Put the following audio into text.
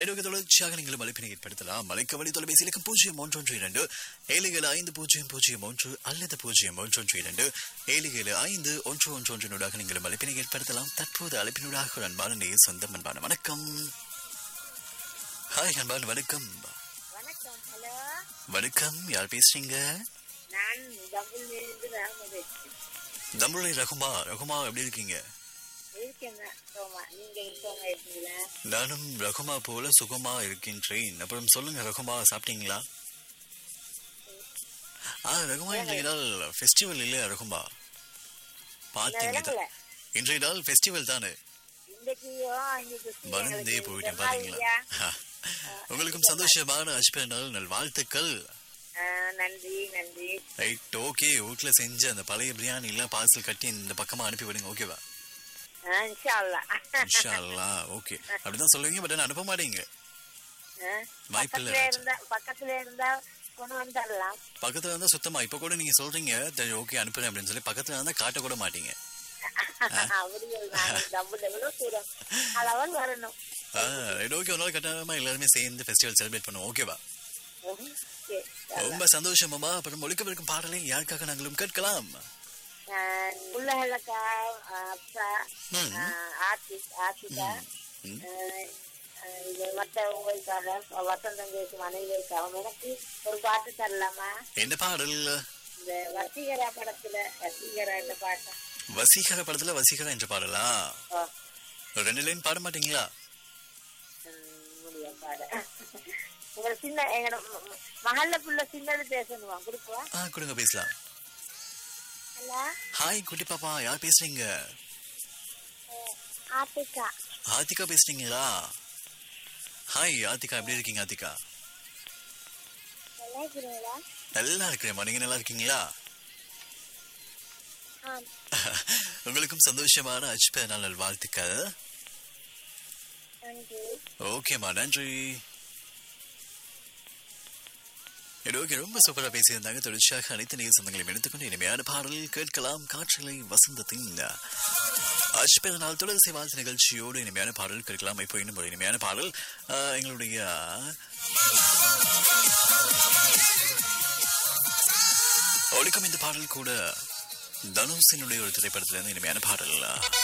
எனக்கு தொடர்ச்சியாக நீங்கள் மலைப்பினை ஏற்படுத்தலாம் மலைக்க வழி தொலைபேசி இலக்கம் பூஜ்ஜியம் ஒன்றொன்று இரண்டு ஏழு ஏழு ஐந்து பூஜ்ஜியம் பூஜ்ஜியம் ஒன்று அல்லது பூஜ்ஜியம் ஒன்றொன்று இரண்டு ஏழு ஏழு ஐந்து ஒன்று ஒன்று ஒன்றினூடாக நீங்கள் மலைப்பினை ஏற்படுத்தலாம் தற்போது அழைப்பினூடாக ஒரு அன்பான நேர் சொந்தம் அன்பான வணக்கம் ஹாய் அன்பான வணக்கம் வணக்கம் ஹலோ வணக்கம் யார் பேசுறீங்க நான் டபுள் இருந்து ராமதேஷ் நம்மளுடைய ரகுமா ரகுமா எப்படி இருக்கீங்க இருக்கேன் சோமா நீங்க இருக்கவங்க இருக்கீங்களா நானும் ரகுமா போல சுகமா இருக்கின்றேன் அப்புறம் சொல்லுங்க ரகுமா சாப்பிட்டீங்களா ஆ ரகுமா இன்றைய நாள் ஃபெஸ்டிவல் இல்லையா ரகுமா பார்த்தீங்க விளங்கல இன்றைய நாள் ஃபெஸ்டிவல் தானே இன்னைக்கு இன்னைக்கு மறந்தே போயிட்டேன் பாத்தீங்களா உங்களுக்கும் சந்தோஷமான அஷ்ப நாள் நல் வாழ்த்துக்கள் நன்றி நன்றி ரைட் ஓகே வீட்ல செஞ்ச அந்த பழைய பிரியாணி எல்லாம் பார்சல் கட்டி இந்த பக்கமா அனுப்பி விடுங்க ஓகேவா ஆ, இன்ஷா அல்லாஹ். இன்ஷா அல்லாஹ் ஓகே அப்படிதான் சொல்லுவீங்க பட் ஆனா அனுப்ப மாட்டீங்க ஆ, வாய்ப்பில்லை பக்கத்துல இருந்தா பக்கத்துல இருந்தா கொண்டு வந்துடலாம் பக்கத்துல இருந்தா சுத்தமா இப்ப கூட நீங்க சொல்றீங்க சரி ஓகே அனுப்புறேன் அப்படின்னு சொல்லி பக்கத்துல இருந்தா காட்ட கூட மாட்டீங்க அப்படியே நான் டபுள் எவ்வளவு தூரம் அளவன் வரணும் ரைட் ஓகே ஒரு நாள் கட்டாயமா எல்லாருமே சேர்ந்து ஃபெஸ்டிவல் செலிப்ரேட் பண்ணுவோம் ஓகேவா சரி. ரொம்ப சந்தோஷமாமா அப்புறம் ஒழிக்கவிருக்கும் பாடலை யாருக்காக நாங்களும் கேட்கலாம் ஆ, புள்ளகளுக்கா அப்பா ம். ஆ, ஆர்த்தி ஆர்த்திகா ம். ஆஹ் இது மற்றவங்களுக்காக வசந்தம் கேட்கும் அனைவருக்காகவும் எனக்கு ஒரு பாட்டு தரலாமா என்ன பாடல் இந்த வசீகரா படத்துல வசீகரா இந்த பாட்டு வசீகர படத்துல வசீகரா என்ற பாடலா ஓ, ஒரு ரெண்டு லைன் பாட மாட்டீங்களா ம், முடியும் பாட உங்க சின்ன எங்களோட ம- ம- மகள்ல புள்ள சின்னது பேசணுமா கொடுக்குவா ஆ கொடுங்க பேசலாம் ஹலோ ஹாய் குட்டி பாப்பா யார் பேசுறீங்க ஆத்திகா ஆதிகா பேசுறீங்களா ஹாய் ஆதிகா எப்படி இருக்கீங்க ஆதிகா நல்லா இருக்கிறீங்களா நல்லா இருக்கிறேம்மா நீங்க நல்லா இருக்கீங்களா ஆ உங்களுக்கும் சந்தோஷமான அச்சுப்ப நாள் வாழ்த்துக்கள் நன்றி ஓகேம்மா நன்றி இது ஓகே ரொம்ப சூப்பரா பேசியிருந்தாங்க தொடர்ச்சியாக அனைத்து நேர் சொந்தங்களையும் எடுத்துக்கொண்டு இனிமையான பாடல் கேட்கலாம் காற்றலை வசந்தத்தின் அஷ்பெத நாள் தொடர்ச்சி வாழ்த்து நிகழ்ச்சியோடு இனிமையான பாடல் கேட்கலாம் இப்போ இன்னும் ஒரு இனிமையான பாடல் ஆஹ், எங்களுடைய ஒழிக்கும் இந்த பாடல் கூட தனுஷினுடைய ஒரு திரைப்படத்திலிருந்து இனிமையான பாடல்